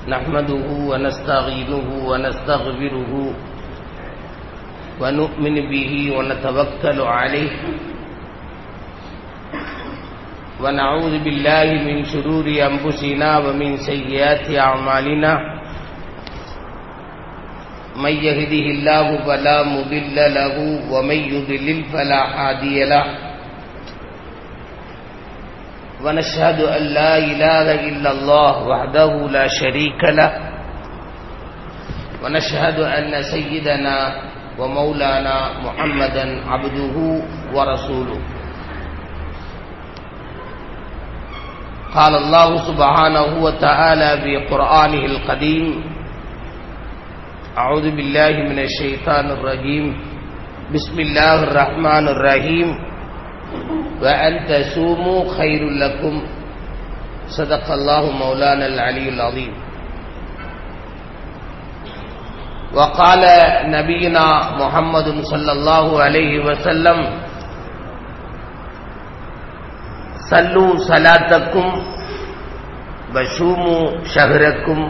نحمده ونستعينه ونستغفره ونؤمن به ونتوكل عليه ونعوذ بالله من شرور أنفسنا ومن سيئات أعمالنا من يهده الله فلا مضل له ومن يضلل فلا هادي له ونشهد أن لا إله إلا الله وحده لا شريك له ونشهد أن سيدنا ومولانا محمدا عبده ورسوله قال الله سبحانه وتعالى في قرآنه القديم أعوذ بالله من الشيطان الرجيم بسم الله الرحمن الرحيم وأن تسوموا خير لكم صدق الله مولانا العلي العظيم وقال نبينا محمد صلى الله عليه وسلم صلوا صلاتكم وشوموا شهركم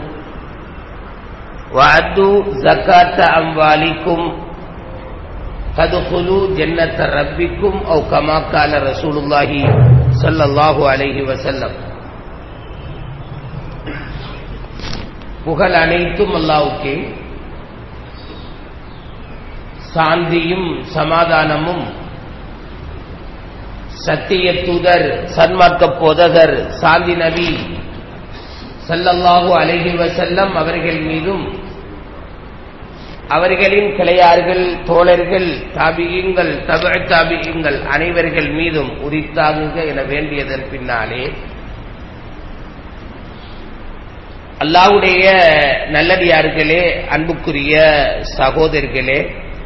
وعدوا زكاة أموالكم تدخلوا جنة ربكم أو كما قال رسول الله صلى الله عليه وسلم புகழ் அனைத்தும் அல்லாவுக்கே சாந்தியும் சமாதானமும் சத்திய தூதர் சன்மார்க்க போதகர் சாந்தி நபி சல்லல்லாஹு அலஹி வசல்லம் அவர்கள் மீதும் அவர்களின் கிளையார்கள் தோழர்கள் தாபியங்கள் தப தாபியங்கள் அனைவர்கள் மீதும் உரித்தாகுக என வேண்டியதன் பின்னாலே அல்லாவுடைய நல்லடியார்களே அன்புக்குரிய சகோதரர்களே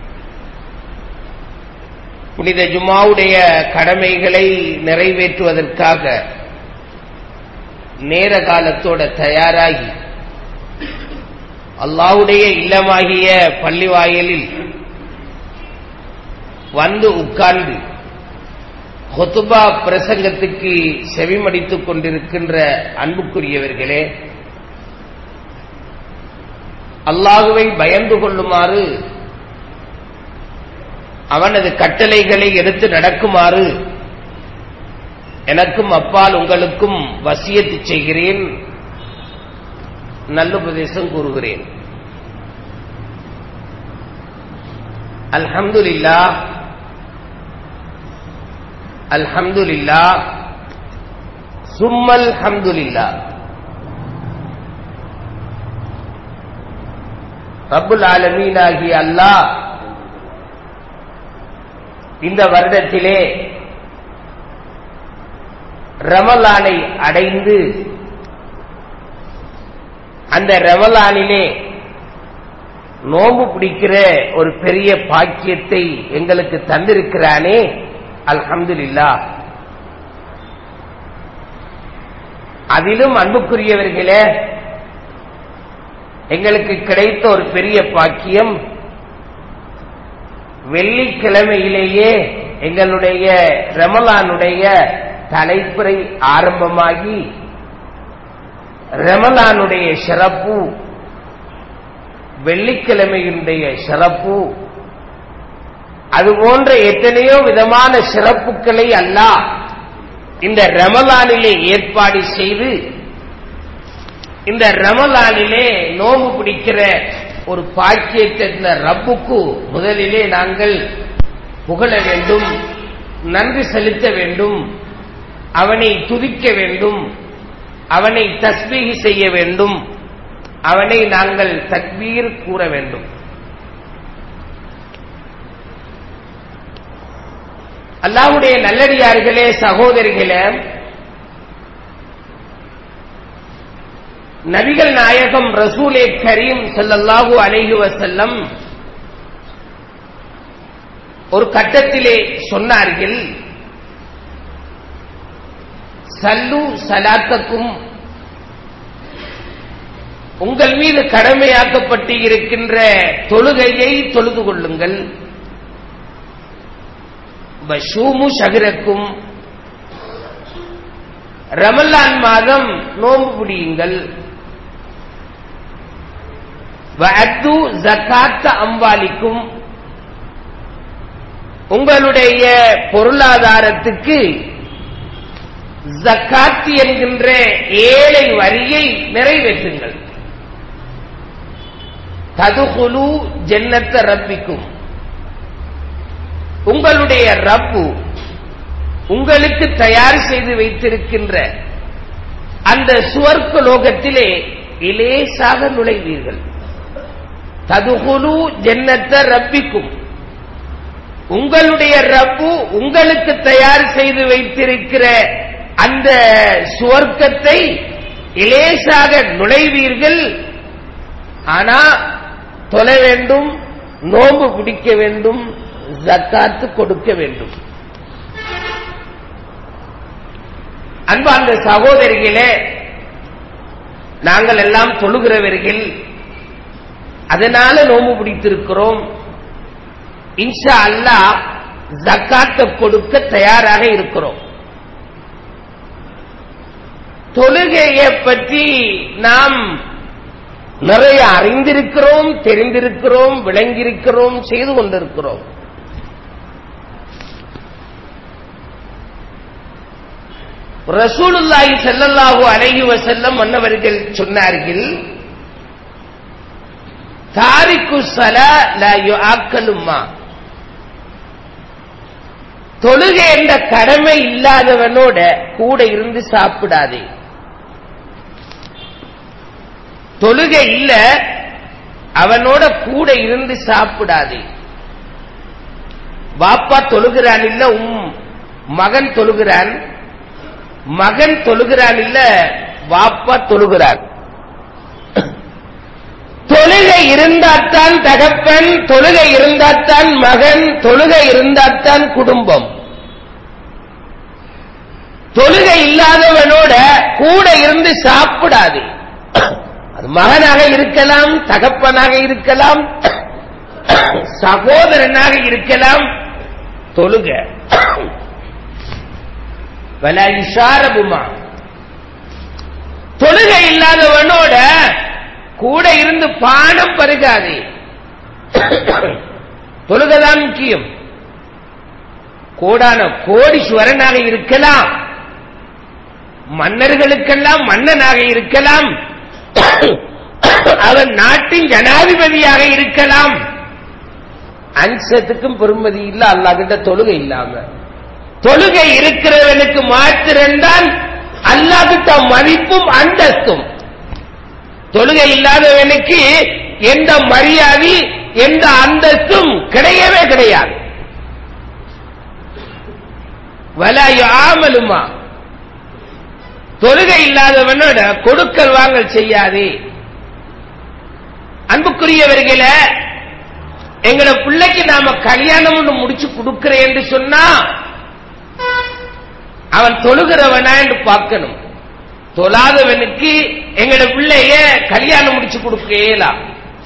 புனித ஜுமாவுடைய கடமைகளை நிறைவேற்றுவதற்காக நேர காலத்தோட தயாராகி அல்லாவுடைய இல்லமாகிய பள்ளி வாயலில் வந்து உட்கார்ந்து ஹொத்துபா பிரசங்கத்துக்கு செவிமடித்துக் கொண்டிருக்கின்ற அன்புக்குரியவர்களே அல்லாஹுவை பயந்து கொள்ளுமாறு அவனது கட்டளைகளை எடுத்து நடக்குமாறு எனக்கும் அப்பால் உங்களுக்கும் வசியத்து செய்கிறேன் நல்லுபதேசம் கூறுகிறேன் அல்ஹம்துலில்லா அல்ஹம்துலில்லா சும்மல் ஹம்துலில்லா ரப்புல் ஆலமீனாகி அல்லாஹ் இந்த வருடத்திலே ரமலானை அடைந்து அந்த ரமலானிலே நோம்பு பிடிக்கிற ஒரு பெரிய பாக்கியத்தை எங்களுக்கு தந்திருக்கிறானே அல்ஹம்துலில்லா அதிலும் அன்புக்குரியவர்களே எங்களுக்கு கிடைத்த ஒரு பெரிய பாக்கியம் வெள்ளிக்கிழமையிலேயே எங்களுடைய ரமலானுடைய தலைப்புரை ஆரம்பமாகி ரமலானுடைய சிறப்பு வெள்ளிக்கிழமையினுடைய சிறப்பு அதுபோன்ற எத்தனையோ விதமான சிறப்புகளை அல்லாஹ் இந்த ரமலானிலே ஏற்பாடு செய்து இந்த ரமலானிலே நோம்பு பிடிக்கிற ஒரு பாக்கியத்தை ரப்புக்கு முதலிலே நாங்கள் புகழ வேண்டும் நன்றி செலுத்த வேண்டும் அவனை துதிக்க வேண்டும் அவனை தஸ்பீகி செய்ய வேண்டும் அவனை நாங்கள் தக்பீர் கூற வேண்டும் அல்லாவுடைய நல்லடியார்களே சகோதரிகளே நபிகள் நாயகம் ரசூலே கரீம் செல்லல்லாஹு அலைஹி வசல்லம் ஒரு கட்டத்திலே சொன்னார்கள் சல்லு சலாத்தக்கும் உங்கள் மீது கடமையாக்கப்பட்டு இருக்கின்ற தொழுகையை தொழுது கொள்ளுங்கள் பஷூமு ஷகிரக்கும் ரமலான் மாதம் நோன்பு பிடியுங்கள் வஅத்து ஜகாத்த அம்வாலிக்கும் உங்களுடைய பொருளாதாரத்துக்கு ஜக்காத் என்கின்ற ஏழை வரியை நிறைவேற்றுங்கள் ததுகுலு ஜென்னத்த ரப்பிக்கும் உங்களுடைய ரப்பு உங்களுக்கு தயார் செய்து வைத்திருக்கின்ற அந்த சுவர்க்க லோகத்திலே இலேசாக நுழைவீர்கள் ததுகுலு ஜென்னத்த ரப்பிக்கும் உங்களுடைய ரப்பு உங்களுக்கு தயார் செய்து வைத்திருக்கிற அந்த சுவர்க்கத்தை இலேசாக நுழைவீர்கள் ஆனா தொலை வேண்டும் நோன்பு பிடிக்க வேண்டும் ஜக்காத்து கொடுக்க வேண்டும் அன்பார்ந்த சகோதரிகளே நாங்கள் எல்லாம் தொழுகிறவர்கள் அதனால நோம்பு பிடித்திருக்கிறோம் இன்ஷா அல்லாஹ் ஜக்காத்தை கொடுக்க தயாராக இருக்கிறோம் தொழுகையை பற்றி நாம் நிறைய அறிந்திருக்கிறோம் தெரிந்திருக்கிறோம் விளங்கியிருக்கிறோம் செய்து கொண்டிருக்கிறோம் ரசூலுல்லாஹி ஸல்லல்லாஹு அலைஹி வஸல்லம் மன்னவர்கள் சொன்னார்கள் தாரிக்கு சலா லா யுஆக்கலுமா தொழுகை என்ற கடமை இல்லாதவனோட கூட இருந்து சாப்பிடாதே தொழுகை இல்ல அவனோட கூட இருந்து சாப்பிடாதே பாப்பா தொழுகிறான் இல்ல உம் மகன் தொழுகிறான் மகன் தொழுகிறான் இல்ல வாப்பா தொழுகிறான் தொழுகை இருந்தாத்தான் தகப்பன் தொழுகை இருந்தாத்தான் மகன் தொழுகை இருந்தாத்தான் குடும்பம் தொழுகை இல்லாதவனோட கூட இருந்து சாப்பிடாது அது மகனாக இருக்கலாம் தகப்பனாக இருக்கலாம் சகோதரனாக இருக்கலாம் தொழுக வல இஷாரபுமா தொழுகை இல்லாதவனோட கூட இருந்து பானம் பருகாதே தொழுகதான் முக்கியம் கோடான கோடீஸ்வரனாக இருக்கலாம் மன்னர்களுக்கெல்லாம் மன்னனாக இருக்கலாம் அவன் நாட்டின் ஜனாதிபதியாக இருக்கலாம் அம்சத்துக்கும் பெருமதி இல்ல அல்லாஹ்கிட்ட தொழுகை இல்லாம தொழுகை இருக்கிறவனுக்கு மாத்திரம்தான் அல்லாஹ்கிட்ட மதிப்பும் அந்தஸ்தும் தொழுகை இல்லாதவனுக்கு எந்த மரியாதை எந்த அந்தஸ்தும் கிடையவே கிடையாது வலாயு ஆமலுமா தொழுகை இல்லாதவனோட கொடுக்கல் வாங்கல் செய்யாதே அன்புக்குரியவர்கள எங்கட பிள்ளைக்கு நாம கல்யாணம் ஒன்று முடிச்சு கொடுக்கிறேன் என்று சொன்னா அவன் தொழுகிறவனா என்று பார்க்கணும் தொழாதவனுக்கு எங்கட பிள்ளைய கல்யாணம் முடிச்சு கொடுக்க இயலாம்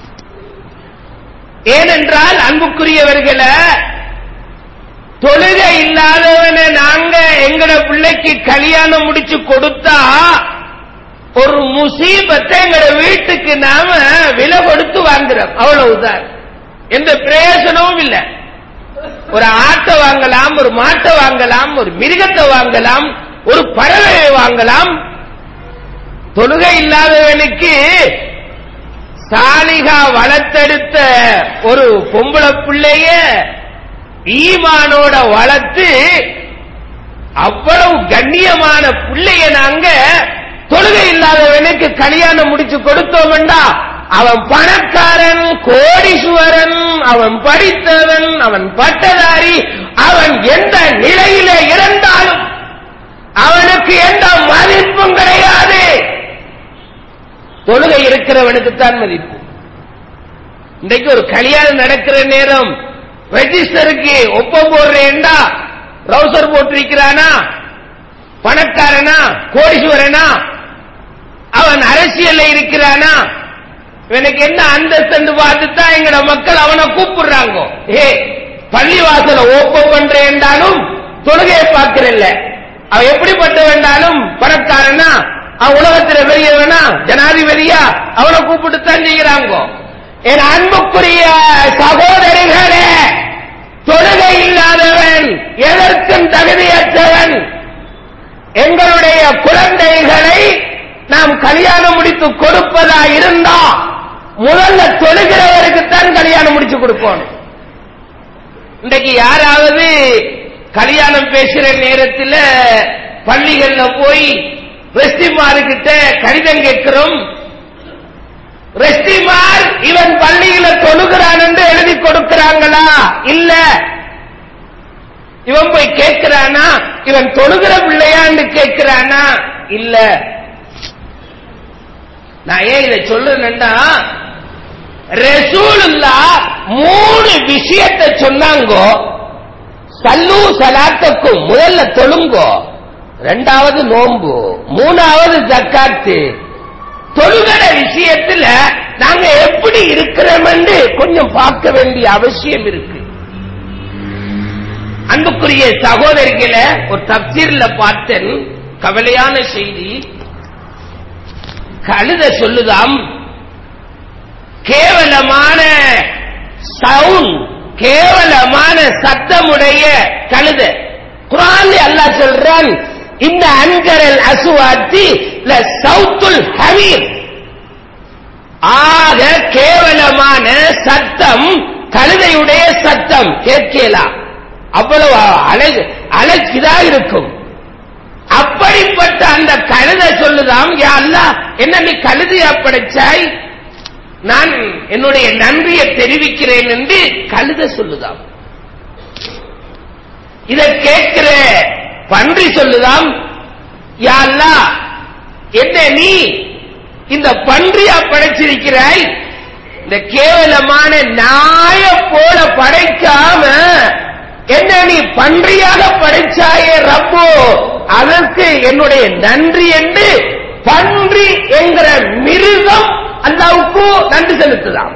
ஏனென்றால் அன்புக்குரியவர்களை தொழுகை இல்லாதவனை நாங்க எங்கட பிள்ளைக்கு கல்யாணம் முடிச்சு கொடுத்தா ஒரு முசீபத்தை எங்கட வீட்டுக்கு நாம விலை கொடுத்து வாங்குறோம் அவ்வளவுதான் எந்த பிரயோஜனமும் இல்லை ஒரு ஆட்டை வாங்கலாம் ஒரு மாட்டை வாங்கலாம் ஒரு மிருகத்தை வாங்கலாம் ஒரு பறவையை வாங்கலாம் தொழுகை இல்லாதவனுக்கு சாலிகா வளர்த்தெடுத்த ஒரு பொம்பளை பிள்ளைய ஈமானோட வளர்த்து அவ்வளவு கண்ணியமான பிள்ளைய நாங்க தொழுகை இல்லாதவனுக்கு கல்யாணம் முடிச்சு கொடுத்தோம்டா அவன் பணக்காரன் கோடீஸ்வரன் அவன் படித்தவன் அவன் பட்டதாரி அவன் எந்த நிலையில இருந்தாலும் அவனுக்கு எந்த மதிப்பும் கிடையாது தொழுகை இருக்கிறவனுக்கு தான் மதிப்பு இன்றைக்கு ஒரு கல்யாணம் நடக்கிற நேரம் ரெஜிஸ்டருக்கு ஒப்பம் போடுறேன்டா ரவுசர் போட்டிருக்கிறானா பணக்காரனா கோடீஸ்வரனா அவன் அரசியல்ல இருக்கிறானா இவனுக்கு என்ன அந்தஸ்து பார்த்துட்டா எங்கட மக்கள் அவனை கூப்பிடுறாங்க ஏ பள்ளிவாசல ஓப்பம் பண்றேன்டாலும் தொழுகையை பார்க்கிறல்ல அவன் எப்படிப்பட்ட வேண்டாலும் பணக்காரனா அவன் உலகத்துல பெரியவனா ஜனாதிபதியா அவனை கூப்பிட்டு தான் செய்யறாங்க என் அன்புக்குரிய சகோதரிகளே தொழுகை இல்லாதவன் எதற்கும் தகுதியற்றவன் எங்களுடைய குழந்தைகளை நாம் கல்யாணம் முடித்து கொடுப்பதா இருந்தா முதல்ல தொழுகிறவருக்குத்தான் கல்யாணம் முடிச்சு கொடுக்கணும் இன்றைக்கு யாராவது கல்யாணம் பேசுற நேரத்தில் பள்ளிகள்ல போய் ரெஸ்டிமார்கிட்ட கடிதம் கேட்கிறோம் ரெஸ்டிமார் இவன் பள்ளியில தொழுகிறான் என்று எழுதி கொடுக்கிறாங்களா இல்ல இவன் போய் கேட்கிறானா இவன் தொழுகிற பிள்ளையான்னு கேட்கிறானா இல்ல நான் ஏன் இதை சொல்றேன்னா ரசூலுல்லா மூணு விஷயத்தை சொன்னாங்கோ சல்லு சலாத்துக்கும் முதல்ல தொழுங்கோ ரெண்டாவது நோம்பு மூணாவது ஜக்காத்து தொழுகிற விஷயத்துல நாங்க எப்படி இருக்கிறோம் என்று கொஞ்சம் பார்க்க வேண்டிய அவசியம் இருக்கு அன்புக்குரிய சகோதரிகளை ஒரு தப்சீர்ல பார்த்தேன் கவலையான செய்தி கழுத சொல்லுதாம் கேவலமான சவுண்ட் கேவலமான சத்தமுடைய கழுத குரான் அல்லாஹ் சொல்றான் இந்த அன்கரல் அசுவாத்தி சவுத்துல் ஹமீர் ஆக கேவலமான சத்தம் கழுதையுடைய சத்தம் கேட்கலாம் அவ்வளவு அழகு அழகிதா இருக்கும் அப்படிப்பட்ட அந்த கழுத சொல்லுதாம் யா அல்லாஹ் என்ன நீ கழுதையா படைச்சாய் நான் என்னுடைய நன்றியை தெரிவிக்கிறேன் என்று கழுத சொல்லுதாம் இதை கேட்கிற பன்றி சொல்லுதாம் யா அல்லாஹ் என்ன நீ இந்த பன்றியா படைச்சிருக்கிறாய் இந்த கேவலமான நாய போல படைக்காம என்ன நீ பன்றியாக படைச்சாயே ரப்போ அதற்கு என்னுடைய நன்றி என்று பன்றி என்கிற மிருகம் அல்லாவுக்கு நன்றி செலுத்துதாம்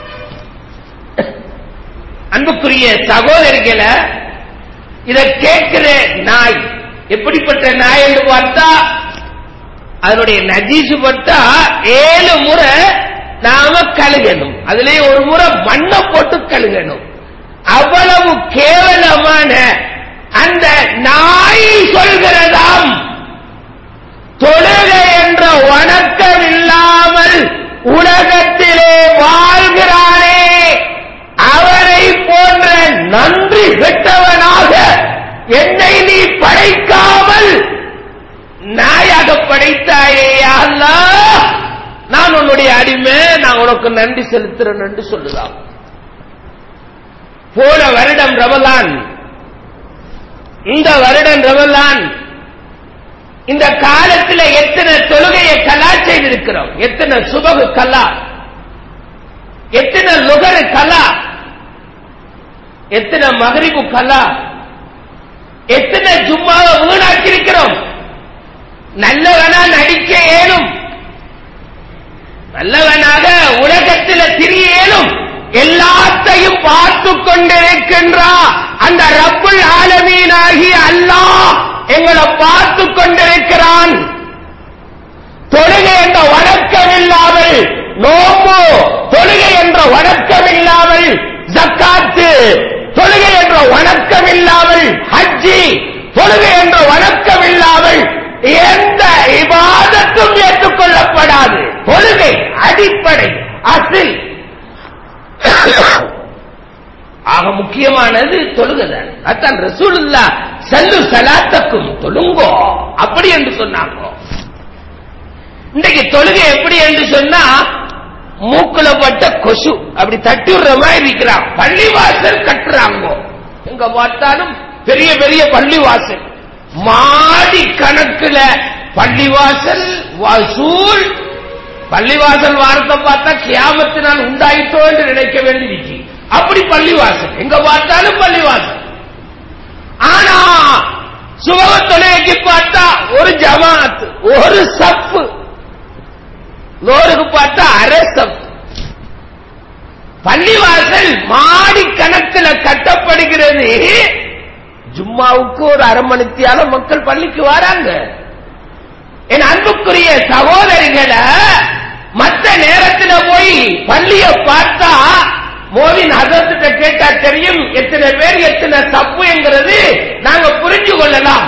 அன்புக்குரிய சகோதரிகளை இதை கேட்கிற நாய் எப்படிப்பட்ட நாய் என்று பார்த்தா அதனுடைய நஜீசு பட்டா ஏழு முறை நாம கழுகணும் அதுலயே ஒரு முறை மண்ணை போட்டு கழுகணும் அவ்வளவு கேவலமான அந்த நாய் சொல்கிறதாம் தொழுகை என்ற வணக்கம் இல்லாமல் உலகத்திலே வாழ்கிறானே அவரை போன்ற நன்றி பெற்றவனாக என்னை நீ படைக்காமல் நாயாக படைத்தாயே அல்லாஹ் நான் உன்னுடைய அடிமை நான் உனக்கு நன்றி செலுத்துறேன் என்று சொல்லுதான் போன வருடம் ரமலான் இந்த வருடம் ரமலான் இந்த காலத்தில் எத்தனை தொழுகையை கலா செய்திருக்கிறோம் எத்தனை சுபகு கலா எத்தனை லுகரு கலா எத்தனை மகரிபு கலா எத்தனை ஜும்மாவை வீணாக்கியிருக்கிறோம் நல்லவனா நடிக்க ஏனும் நல்லவனாக உலகத்தில் திரிய ஏனும் எல்லாத்தையும் பார்த்து கொண்டிருக்கின்றா அந்த ரப்புல் ஆலமீனாகி அல்லாஹ் எங்களை பார்த்து கொண்டிருக்கிறான் தொழுகை என்ற வணக்கம் இல்லாமல் நோம்பு தொழுகை என்ற வணக்கம் இல்லாமல் ஜக்காத்து தொழுகை என்ற வணக்கம் இல்லாமல் ஹஜ்ஜி தொழுகை என்ற வணக்கம் இல்லாமல் எந்த இபாதத்தும் ஏற்றுக்கொள்ளப்படாது தொழுகை அடிப்படை அசில் ஆக முக்கியமானது தொழுகதான் அதான் ரசூலுல்லா செல்லு சலாத்தக்கும் தொழுங்கோ அப்படி என்று சொன்னாங்க இன்றைக்கு தொழுகை எப்படி என்று சொன்னா மூக்குல பட்ட கொசு அப்படி தட்டி விடுற மாதிரி இருக்கிறான் பள்ளிவாசல் கட்டுறாங்க எங்க பார்த்தாலும் பெரிய பெரிய பள்ளிவாசல் மாடி கணக்குல பள்ளிவாசல் வசூல் பள்ளிவாசல் வாரத்தை பார்த்தா கியாமத்தினால் உண்டாயிட்டோ என்று நினைக்க வேண்டியிருக்கு அப்படி பள்ளிவாசல் எங்க பார்த்தாலும் பள்ளிவாசல் ஆனா சுபக தொலைக்கு பார்த்தா ஒரு ஜமாத் ஒரு சப்பு லோருக்கு பார்த்தா அரை சப்பு பள்ளிவாசல் மாடி கணக்கில் கட்டப்படுகிறது ஜும்மாவுக்கு ஒரு அரை மணித்தியால மக்கள் பள்ளிக்கு வராங்க என் அன்புக்குரிய சகோதரிகளை மற்ற நேரத்தில் போய் பள்ளிய பார்த்தா மோவின் ஹசரத்திட்ட கேட்டா தெரியும் எத்தனை பேர் எத்தனை தப்புங்கிறது நாங்க புரிஞ்சு கொள்ளலாம்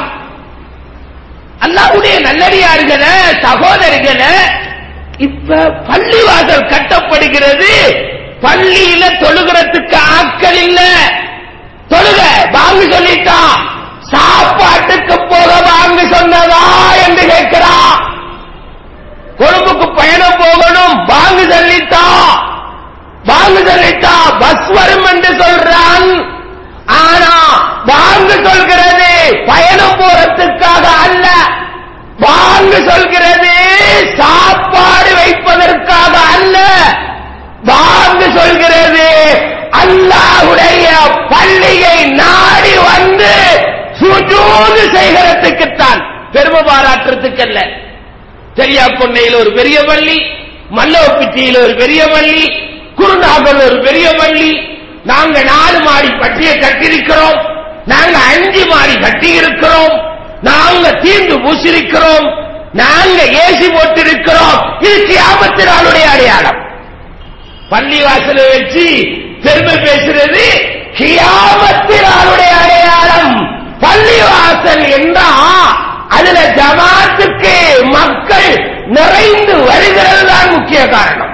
அல்லாவுடைய நல்லடியார்களே சகோதரிகளே இப்ப பள்ளிவாசல் கட்டப்படுகிறது பள்ளியில தொழுகிறதுக்கு ஆட்கள் இல்ல தொழுக வாங்கு சொல்லிட்டா சாப்பாட்டுக்கு போக வாங்கு சொன்னதா என்று கேட்கிறா கொழும்புக்கு பயணம் போகணும் வாங்கு சொல்லிட்டா வாங்கு சொல்லிட்டா பஸ் வரும் என்று சொல்றான் ஆனா வாங்கு சொல்கிறது பயணம் போறதுக்காக அல்ல வாங்கு சொல்கிறது சாப்பாடு வைப்பதற்காக அல்ல வாங்கு சொல்கிறது அல்லாஹுடைய பள்ளியை நாடி வந்து சுஜூது செய்கிறதுக்குத்தான் பெருமை பாராட்டுறதுக்கு அல்ல தெரியாக்கொண்டையில் ஒரு பெரிய பள்ளி மல்லவப்பிட்டியில் ஒரு பெரிய பள்ளி குருநாகல் ஒரு பெரிய பள்ளி நாங்க நாலு மாடி பட்டிய கட்டியிருக்கிறோம் நாங்க அஞ்சு மாடி கட்டி இருக்கிறோம் நாங்க தீர்ந்து பூசிருக்கிறோம் நாங்க ஏசி போட்டிருக்கிறோம் இது கியாமத்தினாளுடைய அடையாளம் பள்ளி வாசலை வச்சு பெருமை பேசுறது கியாமத்தினாளுடைய அடையாளம் பள்ளி வாசல் என்றா அதுல ஜமாத்துக்கு மக்கள் நிறைந்து வருகிறது தான் முக்கிய காரணம்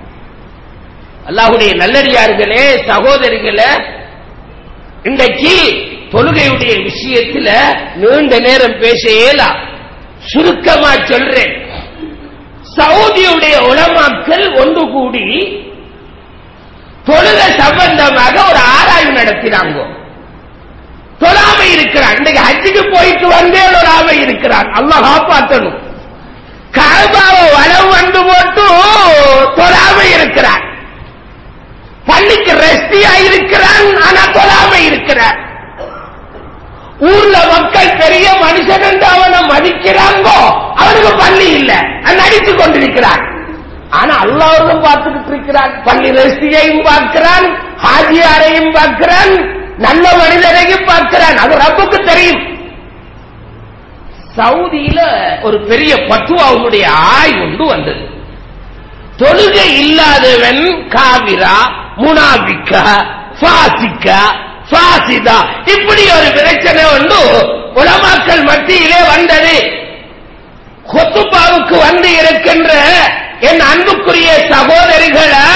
அல்லாஹுடைய நல்லடியார்களே சகோதரிகளே இன்றைக்கு தொழுகையுடைய விஷயத்துல நீண்ட நேரம் பேச இயலா சுருக்கமா சொல்றேன் சவுதியுடைய உலமாக்கள் ஒன்று கூடி தொழுகை சம்பந்தமாக ஒரு ஆராய்வு நடத்தினாங்க தொழாமை இருக்கிறான் இன்னைக்கு ஹஜ்ஜுக்கு போயிட்டு வந்தே ஒரு ஆமை இருக்கிறான் அல்லாஹ் காப்பாற்றணும் கரபாவை வளம் வந்து போட்டு தொழாமை இருக்கிறான் பள்ளிக்கு ரெஸ்டியா இருக்கிறான் ஆனா தொழாமை இருக்கிறான் ஊர்ல மக்கள் பெரிய மனுஷன் என்று அவனை மதிக்கிறாங்கோ அவனுக்கு பள்ளி இல்ல நடித்துக் கொண்டிருக்கிறான் ஆனா அல்லாவரும் பார்த்துக்கிட்டு இருக்கிறான் பள்ளி ரெஸ்டியையும் பார்க்கிறான் ஹாஜியாரையும் பார்க்கிறான் நல்ல மனிதரையும் பார்க்கிறான் அது ரப்புக்கு தெரியும் சவுதியில ஒரு பெரிய பத்துவாவுடைய ஆய் ஒன்று வந்தது தொழுகை இல்லாதவன் காவிரா முனாபிக்கா பாசிக்கா பாசிதா இப்படி ஒரு பிரச்சனை ஒன்று உலமாக்கள் மத்தியிலே வந்தது கொத்துப்பாவுக்கு வந்து இருக்கின்ற என் அன்புக்குரிய சகோதரிகளை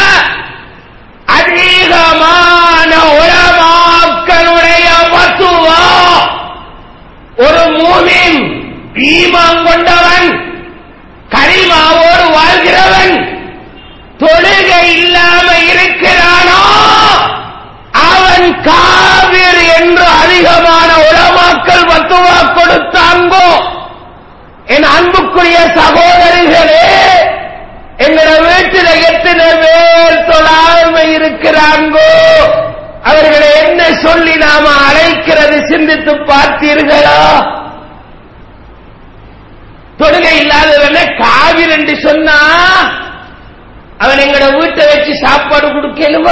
அதிகமான உலமாக்களுடைய மத்துவா ஒரு மூமின் ஈமான் கொண்டவன் கரிமாவோடு வாழ்கிறவன் தொழுகை இல்லாம இருக்கிறானோ அவன் காவிர் என்று அதிகமான உலமாக்கள் மத்துவா கொடுத்தாங்கோ என் அன்புக்குரிய சகோதரிகளே எங்கள வீட்டில் எத்தனை பேர் தொழாமை இருக்கிறாங்கோ அவர்களை என்ன சொல்லி நாம அழைக்கிறது சிந்தித்து பார்த்தீர்களா தொழுகை இல்லாதவன காவிர் என்று சொன்னா அவன் எங்கட வீட்டை வச்சு சாப்பாடு கொடுக்கலுமா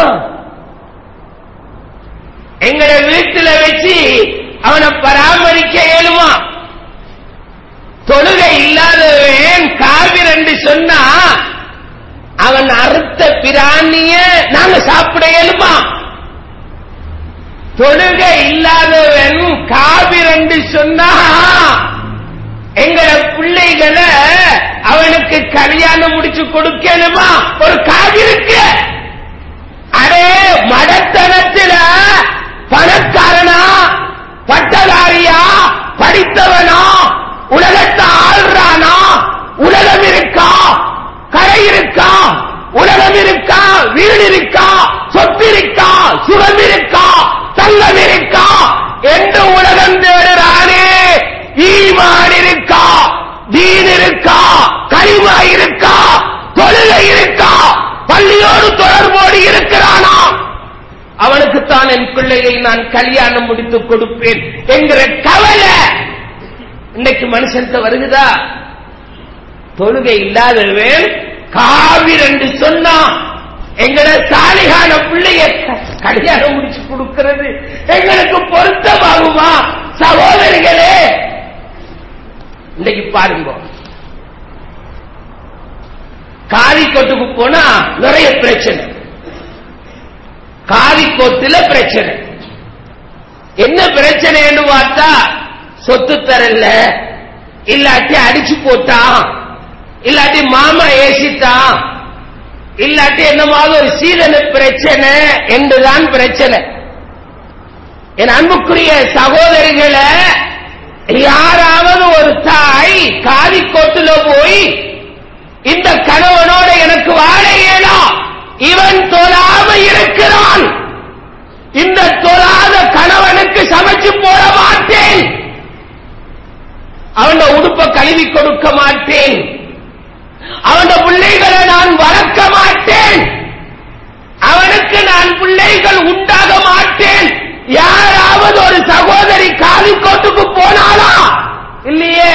எங்கட வீட்டுல வச்சு அவனை பராமரிக்க இயலுமா தொழுகை இல்லாதவன் காவிர் என்று சொன்னா அவன் அறுத்த பிராணிய நாங்க சாப்பிட இயலுமா தொழுகை இல்லாதவன் காவிர் என்று சொன்னா எங்கட பிள்ளைகளை அவனுக்கு கல்யாணம் முடிச்சு கொடுக்கணுமா ஒரு காவிருக்கு அடே மடத்தனத்தில பணக்காரனா பட்டதாரியா படித்தவனா உலகத்தை ஆள்றானா உலகம் இருக்கா கரை இருக்கா உலகம் இருக்கா வீடு இருக்கா சொத்து இருக்கா சுகம் இருக்கா தங்கம் இருக்கா என்று உலகம் தேடுறானே ஈமான் இருக்கா தீன் இருக்கா கரிமா இருக்கா தொழுகை இருக்கா பள்ளியோடு தொடர்போடு இருக்கிறானா அவனுக்குத்தான் என் பிள்ளையை நான் கல்யாணம் முடித்து கொடுப்பேன் என்கிற கவலை இன்னைக்கு மனுஷன்கிட்ட வருகுதா தொழுகை இல்லாதவன் காவிர் என்று சொன்னா எங்களை சாலிகான பிள்ளைய கல்யாணம் முடிச்சு கொடுக்கிறது எங்களுக்கு பொருத்தமாகுமா சகோதரிகளே இன்னைக்கு பாருங்க காவிக்கோட்டுக்கு போனா நிறைய பிரச்சனை காவிக்கோட்டுல பிரச்சனை என்ன பிரச்சனைன்னு பார்த்தா சொத்து தரல இல்லாட்டி அடிச்சு போட்டான் இல்லாட்டி மாமா ஏசிட்டான் இல்லாட்டி என்னமாவது ஒரு சீதன பிரச்சனை என்றுதான் பிரச்சனை என் அன்புக்குரிய சகோதரிகளை யாராவது ஒரு தாய் காவிக்கோட்டுல போய் இந்த கணவனோட எனக்கு வாழ இயலாம் இவன் தொழாம இருக்கிறான் இந்த தொழாத கணவனுக்கு சமைச்சு போட மாட்டேன் அவன் உடுப்ப கழுவி கொடுக்க மாட்டேன் அவன் பிள்ளைகளை நான் வளர்க்க மாட்டேன் அவனுக்கு நான் பிள்ளைகள் உண்டாக மாட்டேன் யாராவது ஒரு சகோதரி காவிக்கோட்டுக்கு போனாலா இல்லையே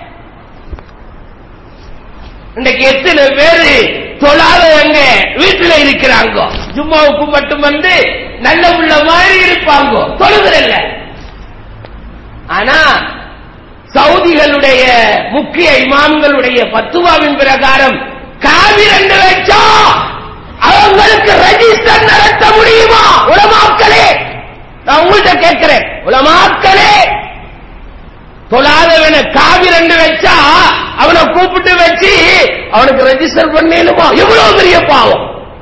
இன்றைக்கு எத்தனை பேரு தொழாதவங்க வீட்டுல இருக்கிறாங்க ஜும்மாவுக்கு மட்டும் வந்து நல்ல உள்ள மாதிரி இருப்பாங்க தொழுகிறல்ல ஆனா சவுதிகளுடைய முக்கிய இமாம்களுடைய பத்துவாவின் பிரகாரம் காவி ரெண்டு வச்சா அவங்களுக்கு ரெஜிஸ்டர் நடத்த முடியுமா உலமாக்களே நான் உங்கள்கிட்ட கேட்கிறேன் உலமாக்களே தொழாதவன காவி ரெண்டு வச்சா அவனை கூப்பிட்டு வச்சு அவனுக்கு ரெஜிஸ்டர் பண்ணிடுமா எவ்வளவு பெரிய பாவம்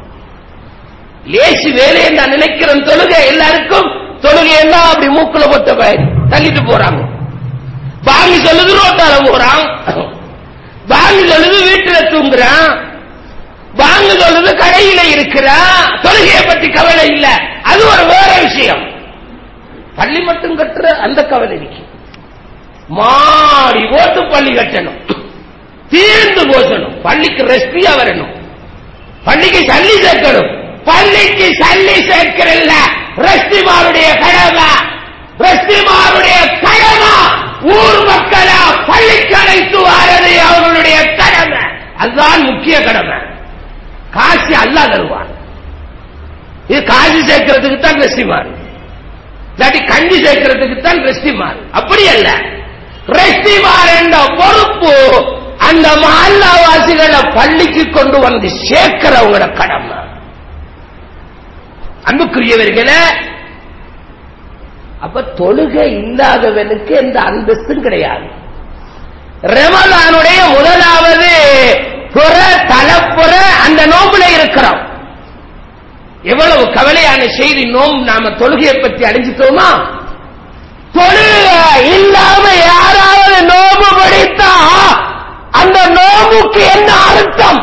லேசி வேலையை நான் நினைக்கிறேன் தொழுகை எல்லாருக்கும் தொழுகை எல்லாம் அப்படி மூக்குல பொத்த பயிர் தள்ளிட்டு போறாங்க பாங்கி சொல்லுது ரோட்டால போறான் பாங்கி சொல்லுது வீட்டுல தூங்குறான் பாங்கு சொல்லுது கடையில இருக்கிறான் தொழுகையை பத்தி கவலை இல்ல அது ஒரு வேற விஷயம் பள்ளி மட்டும் கட்டுற அந்த கவலை இருக்கு மாடி ஓட்டு பள்ளி கட்டணும் தீர்ந்து போசணும் பள்ளிக்கு ரெஸ்பியா வரணும் பள்ளிக்கு சல்லி சேர்க்கணும் பள்ளிக்கு சல்லி சேர்க்கிறல்ல ரெஸ்டிமாருடைய கடமை ரெஸ்டிமாருடைய கடமை ஊர் மக்களை பள்ளிக்கு அழைத்து வாரது அவர்களுடைய கடமை அதுதான் முக்கிய கடமை காசு அல்லா தருவான் இது காசு சேர்க்கிறதுக்கு தான் ரெஸ்டிமார் இல்லாட்டி கஞ்சி சேர்க்கிறதுக்கு தான் ரெஸ்டிமார் அப்படி அல்ல ரெஸ்டிமார் என்ற பொறுப்பு அந்த மஹல்லாவாசிகளை பள்ளிக்கு கொண்டு வந்து சேர்க்கிறவங்களோட கடமை அன்புக்குரியவர்களே அப்ப தொழுகை இல்லாதவனுக்கு எந்த அந்தஸ்தும் கிடையாது ரமலானுடைய முதலாவது புற தலப்புற அந்த நோம்புல இருக்கிறோம் எவ்வளவு கவலையான செய்தி நோம்பு நாம தொழுகையை பற்றி அடைஞ்சிட்டோமா தொழுகை இல்லாம யாராவது நோம்பு படித்தா அந்த நோம்புக்கு என்ன அர்த்தம்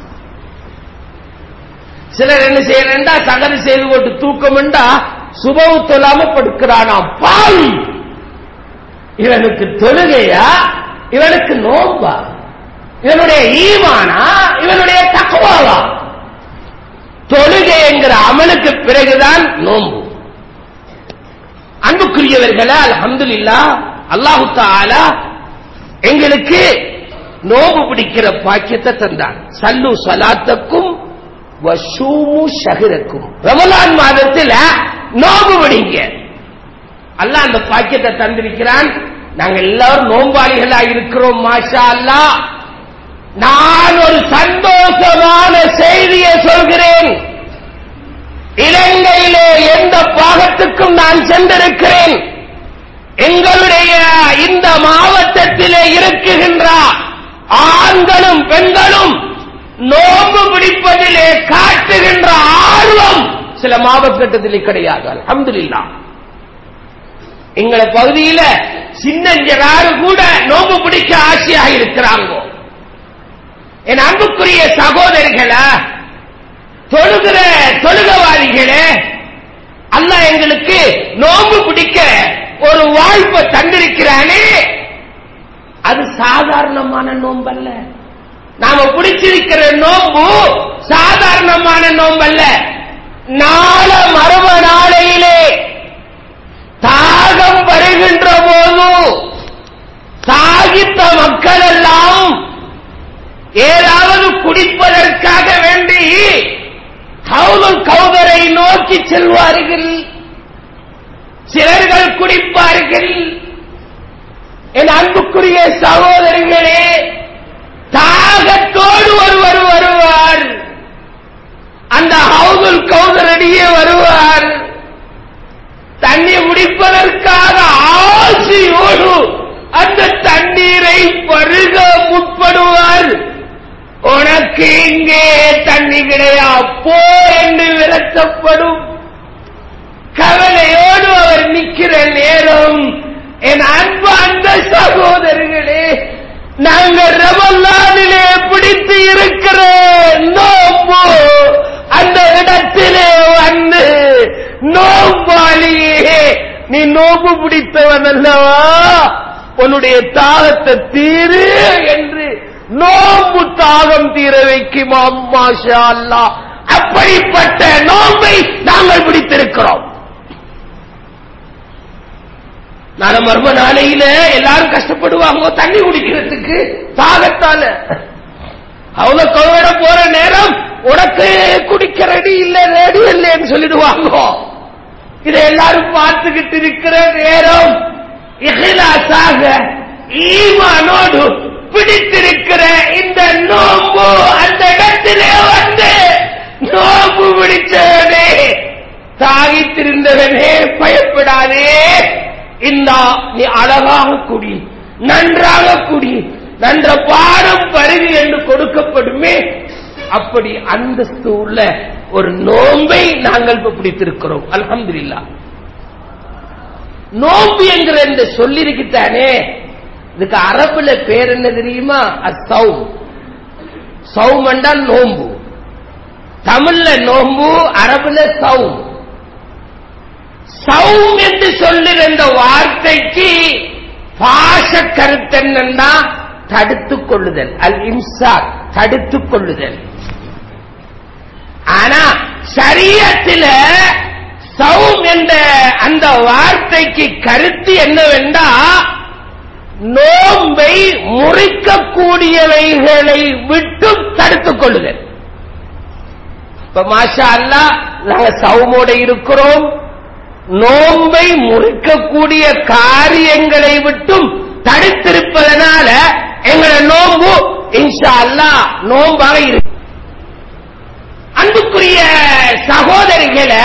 சிலர் என்ன செய்யறா சகதி செய்து போட்டு தூக்கம்ண்டா சுபவு தொழாம படுக்கிறானாம் பாவி இவனுக்கு தொழுகையா இவனுக்கு நோம்பா இவனுடைய ஈமானா இவனுடைய தக்குவாவா தொழுகை என்கிற அமலுக்கு பிறகுதான் நோம்பு அன்புக்குரியவர்களே அல்ஹம்துலில்லா அல்லாஹு தாலா எங்களுக்கு நோம்பு பிடிக்கிற பாக்கியத்தை தந்தான் சல்லு சலாத்தக்கும் வசூமு ஷஹிரக்கும் ரமலான் மாதத்தில் நோம்பு பிடிங்க அல்லாஹ் அந்த பாக்கியத்தை தந்திருக்கிறான் நாங்க எல்லாரும் நோம்பாளிகளா இருக்கிறோம் மாஷா அல்லா நான் ஒரு சந்தோஷமான செய்தியை சொல்கிறேன் இலங்கையிலே எந்த பாகத்துக்கும் நான் சென்றிருக்கிறேன் எங்களுடைய இந்த மாவட்டத்திலே இருக்குகின்ற ஆண்களும் பெண்களும் நோம்பு பிடிப்பதிலே காட்டுகின்ற ஆர்வம் சில மாவட்டத்தில் கிடையாது அல்ஹம்துலில்லாஹ் எங்கள பகுதியில சின்னஞ்சராறு கூட நோம்பு பிடிக்க ஆசையாக இருக்கிறாங்க என் அன்புக்குரிய சகோதரிகளா தொழுகிற தொழுகவாதிகளே அல்லாஹ் எங்களுக்கு நோம்பு பிடிக்க ஒரு வாய்ப்பை தந்திருக்கிறானே அது சாதாரணமான நோம்பல்ல நாம பிடிச்சிருக்கிற நோம்பு சாதாரணமான நோம்பல்ல நாள மர்ம நாளையிலே தாகம் வருகின்ற போது சாகித்த மக்கள் எல்லாம் ஏதாவது குடிப்பதற்காக வேண்டி கௌதல் கௌதரை நோக்கி செல்வார்கள் சிலர்கள் குடிப்பார்கள் என் அன்புக்குரிய சகோதரிகளே தாகத்தோடு ஒருவர் வருவார் என்பதற்காக ஆசையோடு அந்த தண்ணீரை பருக முற்படுவார் உனக்கு இங்கே தண்ணி கிடையா போ என்று விரட்டப்படும் கவலையோடு அவர் நிற்கிற நேரம் என் அன்பு அந்த சகோதரர்களே நாங்கள் ரமல்லானிலே பிடித்து இருக்கிற நோம்பு அந்த இடத்திலே வந்து நோம்பாளியே நீ நோம்பு பிடித்தவன் அல்லவா உன்னுடைய தாகத்தை தீரு என்று நோம்பு தாகம் தீர வைக்கும் அம்மாஷா அல்லா அப்படிப்பட்ட நோம்பை நாங்கள் பிடித்திருக்கிறோம் நாளை மர்ம நாளையில எல்லாரும் கஷ்டப்படுவாங்க தண்ணி குடிக்கிறதுக்கு தாகத்தால அவங்க கவலை போற நேரம் உனக்கு குடிக்க ரெடி இல்ல ரெடி இல்லைன்னு சொல்லிடுவாங்க இதை எல்லாரும் பார்த்துக்கிட்டு இருக்கிற நேரம் இஹிலாசாக ஈமானோடு பிடித்திருக்கிற இந்த நோம்பு அந்த இடத்திலே வந்து நோம்பு பிடிச்சவனே தாகித்திருந்தவனே பயப்படாதே இந்தா நீ அழகாக குடி நன்றாக குடி நன்ற பாடம் பருகு என்று கொடுக்கப்படுமே அப்படி அந்தஸ்து உள்ள ஒரு நோம்பை நாங்கள் இப்ப பிடித்திருக்கிறோம் அல்ஹம்துலில்லாஹ் நோம்பு என்கிற இந்த சொல்லிருக்குத்தானே இதுக்கு அரபுல பேர் என்ன தெரியுமா அசௌம் சௌம் என்றால் நோம்பு தமிழ்ல நோம்பு அரபுல சௌம் சௌம் என்று சொல்லுற இந்த வார்த்தைக்கு பாச கருத்து என்னன்னா தடுத்துக் கொள்ளுதல் அல் இம்சா தடுத்துக் கொள்ளுதல் ஆனா சரியத்தில சௌம் என்ற அந்த வார்த்தைக்கு கருத்து என்னவென்றா நோம்பை முறிக்கக்கூடியவைகளை விட்டு தடுத்துக் கொள்ளுதல் இப்ப மாஷா அல்லா நாங்க சௌமோட இருக்கிறோம் நோம்பை முறிக்கக்கூடிய காரியங்களை விட்டும் தடுத்திருப்பதனால எங்களை நோம்பு இன்ஷா அல்லா நோம்பாக இருக்கு அன்புக்குரிய சகோதரிகளை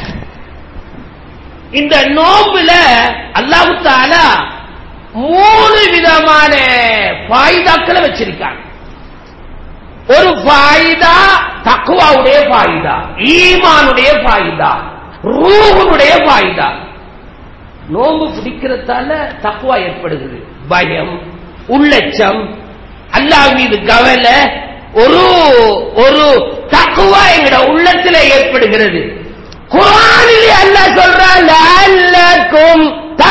இந்த நோம்புல அல்லாஹு தாலா மூணு விதமான பாய்தாக்களை வச்சிருக்காங்க ஒரு பாய்தா தக்குவாவுடைய பாய்தா ஈமானுடைய பாய்தா ரூஹனுடைய பாய்தா நோம்பு பிடிக்கிறதால தக்குவா ஏற்படுகிறது பயம் உள்ளச்சம் அல்லாஹ் மீது கவலை ஒரு ஒரு தக்குவா எங்கட உள்ளத்துல ஏற்படுகிறது குரானிலே அல்லாஹ் சொல்றான் லஅல்லக்கும்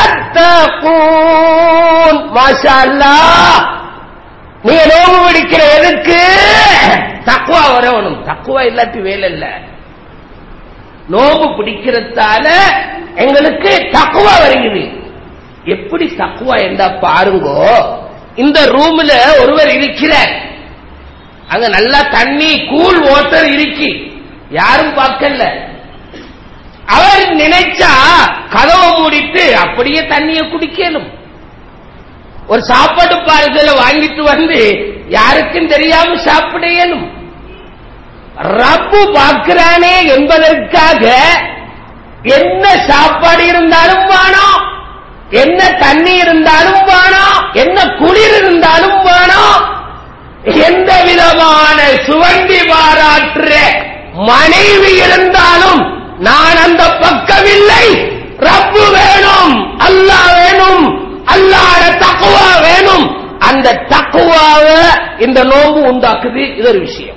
தத்தகூன் மாஷா அல்லாஹ் நீங்க நோம்பு பிடிக்கிற எதுக்கு தக்குவா வரணும் தக்குவா இல்லாட்டி வேலை இல்ல நோம்பு பிடிக்கிறதால எங்களுக்கு தக்குவா வருகிறது எப்படி தக்குவா என்றா பாருங்கோ இந்த ரூம்ல ஒருவர் இருக்கிறார் அங்க நல்லா தண்ணி கூல் வாட்டர் இருக்கி யாரும் பார்க்கல அவர் நினைச்சா கதவை மூடிட்டு அப்படியே தண்ணியை குடிக்கணும் ஒரு சாப்பாடு பார்சல வாங்கிட்டு வந்து யாருக்கும் தெரியாம சாப்பிட இயலும் ரப்பு பார்க்கிறானே என்பதற்காக என்ன சாப்பாடு இருந்தாலும் வேணும் என்ன தண்ணி இருந்தாலும் வேணும் என்ன குளிர் இருந்தாலும் வேணும் எந்த விதமான சுவண்டி பாராட்டுற மனைவி இருந்தாலும் நான் அந்த பக்கம் இல்லை ரப்பு வேணும் அல்லாஹ் வேணும் அல்லாட தக்குவா வேணும் அந்த தக்குவாவை இந்த நோம்பு உண்டாக்குது இது ஒரு விஷயம்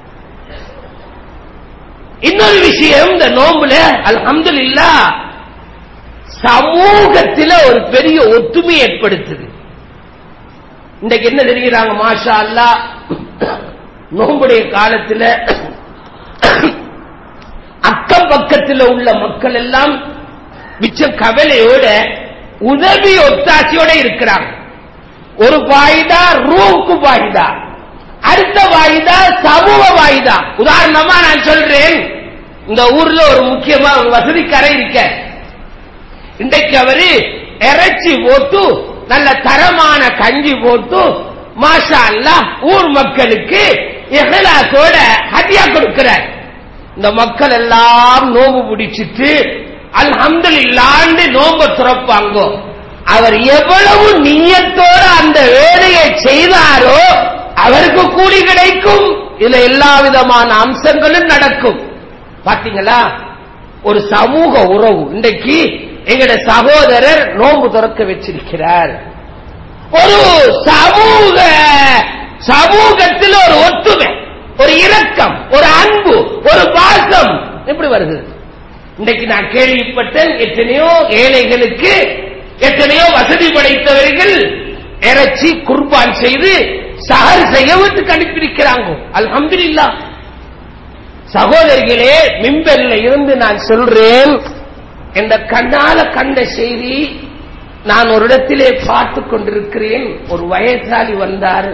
இன்னொரு விஷயம் இந்த நோம்புல அல்ஹம்துலில்லா சமூகத்தில் ஒரு பெரிய ஒத்துமை ஏற்படுத்துது இன்றைக்கு என்ன தெரிகிறாங்க மாஷா அல்லா நோம்புடைய காலத்தில் அக்கம் பக்கத்தில் உள்ள மக்கள் எல்லாம் மிச்ச கவலையோட உதவி ஒத்தாசியோட இருக்கிறாங்க ஒரு வாய்தா ரூவுக்கு வாய்தா அடுத்த வாய்தா சமூக வாய்தா உதாரணமா நான் சொல்றேன் இந்த ஊர்ல ஒரு முக்கியமா ஒரு வசதிக்காரர் இருக்க இன்றைக்கு அவரு இறைச்சி போட்டு நல்ல தரமான கஞ்சி போட்டு மாஷா அல்லாஹ் ஊர் மக்களுக்கு இஹ்லாஸோட ஹதியா கொடுக்கிறார் இந்த மக்கள் எல்லாம் நோம்பு பிடிச்சிட்டு அல்ஹம்துலில்லாஹ்னு நோம்ப துறப்பாங்கோ அவர் எவ்வளவு நியத்தோட அந்த வேலையை செய்தாரோ அவருக்கு கூலி கிடைக்கும் இதுல எல்லா விதமான அம்சங்களும் நடக்கும் பாத்தீங்களா ஒரு சமூக உறவு இன்றைக்கு எங்கட சகோதரர் நோன்பு துறக்க வச்சிருக்கிறார் ஒரு சமூக சமூகத்தில் ஒரு ஒற்றுமை ஒரு இரக்கம் ஒரு அன்பு ஒரு பாசம் எப்படி வருகிறது இன்றைக்கு நான் கேள்விப்பட்டேன் எத்தனையோ ஏழைகளுக்கு எத்தனையோ வசதி படைத்தவர்கள் இறைச்சி குர்பான் செய்து சஹர் செய்ய வீட்டுக்கு அனுப்பியிருக்கிறாங்க அல்ஹம்துலில்லாஹ் சகோதரிகளே மிம்பரில் இருந்து நான் சொல்றேன் இந்த கண்ணால கண்ட செய்தி நான் ஒரு இடத்திலே பார்த்து கொண்டிருக்கிறேன் ஒரு வயசாளி வந்தார்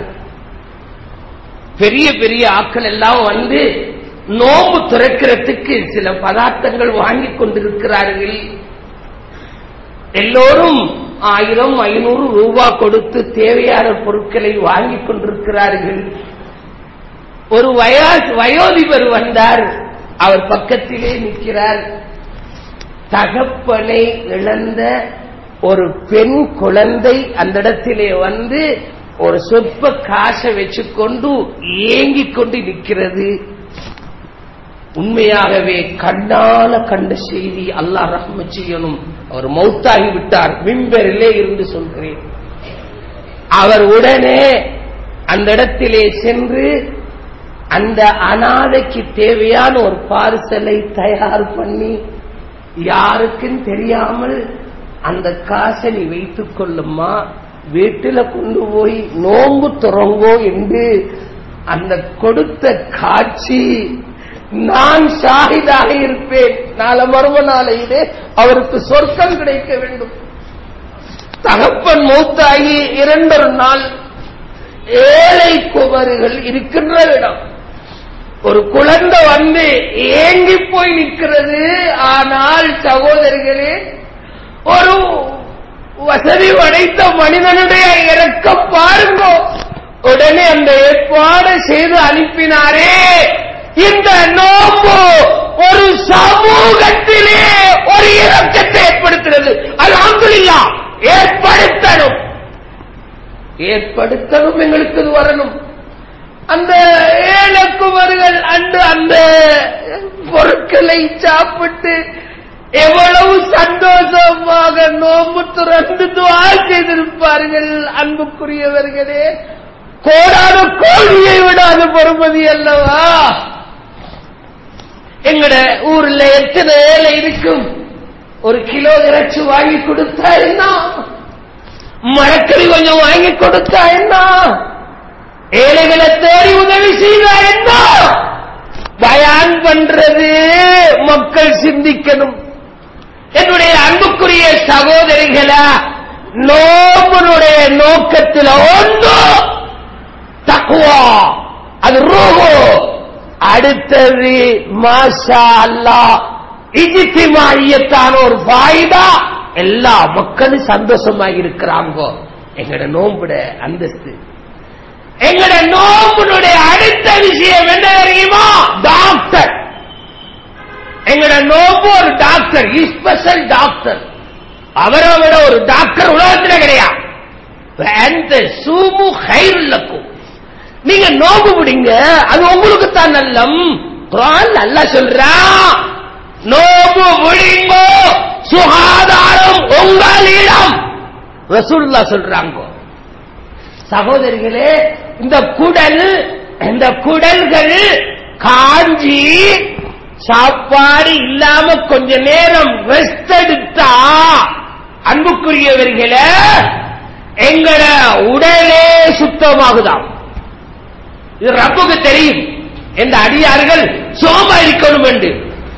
பெரிய பெரிய ஆட்கள் எல்லாம் வந்து நோம்பு துறக்கிறதுக்கு சில பதார்த்தங்கள் வாங்கி கொண்டிருக்கிறார்கள் எல்லோரும் ஆயிரம் ஐநூறு ரூபாய் கொடுத்து தேவையான பொருட்களை வாங்கி கொண்டிருக்கிறார்கள் ஒரு வயா வயோதிபர் வந்தார் அவர் பக்கத்திலே நிற்கிறார் தகப்பனை இழந்த ஒரு பெண் குழந்தை அந்த இடத்திலே வந்து ஒரு சொற்ப காசை வச்சுக்கொண்டு ஏங்கிக் கொண்டு நிற்கிறது உண்மையாகவே கண்ணால கண்ட செய்தி அல்லாஹ் ரஹ்ம செய்யணும் அவர் மௌத்தாகி விட்டார் மிம்பரிலே இருந்து சொல்கிறேன் அவர் உடனே அந்த இடத்திலே சென்று அந்த அனாதைக்கு தேவையான ஒரு பார்சலை தயார் பண்ணி யாருக்கும் தெரியாமல் அந்த காசை நீ வைத்துக் கொள்ளுமா வீட்டில கொண்டு போய் நோம்பு துறங்கோ என்று அந்த கொடுத்த காட்சி நான் ஷாஹிதாக இருப்பேன் நாளை மர்ம நாளையிலே அவருக்கு சொர்க்கம் கிடைக்க வேண்டும் தகப்பன் மூத்தாகி இரண்டொரு நாள் ஏழை குமரிகள் இருக்கின்ற இடம் ஒரு குழந்தை வந்து ஏங்கி போய் நிற்கிறது ஆனால் சகோதரிகளே ஒரு வசதி படைத்த மனிதனுடைய இறக்கம் பாருங்க உடனே அந்த ஏற்பாடு செய்து அனுப்பினாரே இந்த நோம்பு ஒரு சமூகத்திலே ஒரு இறக்கத்தை ஏற்படுத்துகிறது அல்ஹம்துலில்லா ஏற்படுத்தணும் ஏற்படுத்தணும் எங்களுக்கு இது வரணும் அந்த ஏழக்குமர்கள் அன்று அந்த பொருட்களை சாப்பிட்டு எவ்வளவு சந்தோஷமாக நோம்பு துறந்து துவா செய்திருப்பார்கள் அன்புக்குரியவர்களே கோடான கோழியை விடாத பொறுமதி அல்லவா எங்கட ஊர்ல எத்தனை ஏழை இருக்கும் ஒரு கிலோ இறைச்சி வாங்கி கொடுத்தா என்ன மரக்கறி கொஞ்சம் வாங்கி கொடுத்தா என்ன ஏழைகளை தேடி உதவி செய்தா என்ன பயான் பண்றது மக்கள் சிந்திக்கணும் என்னுடைய அன்புக்குரிய சகோதரிகளா நோம்பனுடைய நோக்கத்தில் ஒன்று தக்குவா அது ரூஹு அடுத்தது மாஷா அல்லா இஜித்திமாயத்தான ஒரு ஃபாயிதா எல்லா மக்களும் சந்தோஷமா இருக்கிறாங்க எங்கட நோம்புட அந்தஸ்து எங்கட நோம்புனுடைய அடுத்த விஷயம் என்ன தெரியுமா டாக்டர் எங்கட நோம்பு ஒரு டாக்டர் ஸ்பெஷல் டாக்டர் அவரை விட ஒரு டாக்டர் உலகத்தில் கிடையாது அந்த சூமு ஹைருல்லக்கும் நீங்க நோம்பு பிடிங்க அது உங்களுக்கு தான் நல்லம் குரான் நல்லா சொல்றா நோம்பு பிடிங்கோ சுகாதாரம் உங்களிடம் ரசூல்லா சொல்றாங்க சகோதரிகளே இந்த குடல் இந்த குடல்கள் காஞ்சி சாப்பாடு இல்லாம கொஞ்ச நேரம் ரெஸ்ட் எடுத்தா அன்புக்குரியவர்களே எங்கட உடலே சுத்தமாகுதாம் இது ரப்புக்கு தெரியும் இந்த அடியார்கள் சோமா இருக்கணும் என்று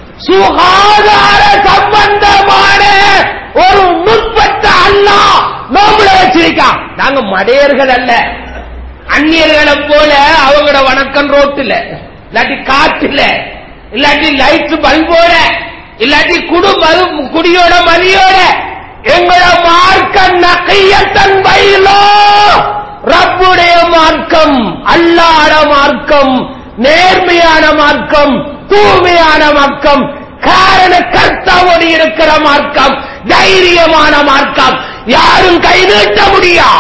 சுகாதார சம்பந்தமான ஒரு நுட்பத்தை அல்லா நோம்புல வச்சிருக்கான் நாங்க மடையர்கள் அல்ல அந்நியர்களை போல அவங்களோட வணக்கம் ரோட்டுல இல்லாட்டி காட்டுல இல்லாட்டி லைட் பல்போட இல்லாட்டி குடு மது குடியோட மதியோட எங்களோட மார்க்கம் நகையத்தன் பயிலோ ரப்புடைய மார்க்கம் அல்லாட மார்க்கம் நேர்மையான மார்க்கம் தூய்மையான மார்க்கம் காரண கர்த்தாவோடு இருக்கிற மார்க்கம் தைரியமான மார்க்கம் யாரும் கை நீட்ட முடியா